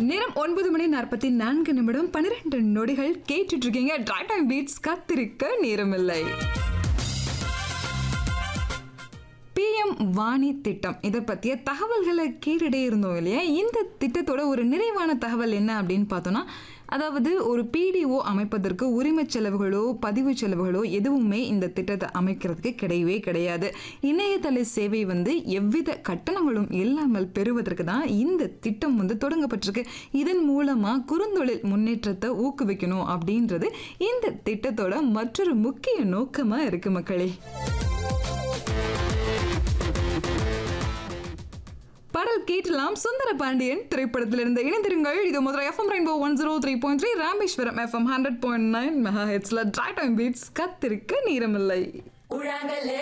நேரம் ஒன்பது மணி நாற்பத்தி நான்கு நிமிடம் பன்னிரெண்டு நொடிகள் கேட்டுட்டு இருக்கீங்க ட்ரை டைம் பீட்ஸ் காத்திருக்க நேரமில்லை பிஎம் வாணி திட்டம் இதை பற்றிய தகவல்களை கேட்டுட்டே இருந்தோம் இல்லையா இந்த திட்டத்தோட ஒரு நிறைவான தகவல் என்ன அப்படின்னு பார்த்தோன்னா அதாவது ஒரு பிடிஓ அமைப்பதற்கு உரிமை செலவுகளோ பதிவு செலவுகளோ எதுவுமே இந்த திட்டத்தை அமைக்கிறதுக்கு கிடையவே கிடையாது இணையதள சேவை வந்து எவ்வித கட்டணங்களும் இல்லாமல் பெறுவதற்கு தான் இந்த திட்டம் வந்து தொடங்கப்பட்டிருக்கு இதன் மூலமாக குறுந்தொழில் முன்னேற்றத்தை ஊக்குவிக்கணும் அப்படின்றது இந்த திட்டத்தோட மற்றொரு முக்கிய நோக்கமாக இருக்கு மக்களே பாடல் கேட்டலாம் சுந்தர பாண்டியன் திரைப்படத்திலிருந்து இணைந்திருங்கள் இது முதல் FM rainbow one zero three point three Rameswaram FM hundred point nine mega ஹெட்ஸ்ல ட்ரை டைம் பீட்ஸ் கத்திருக்க நேரமில்லை உழாங்கல்ல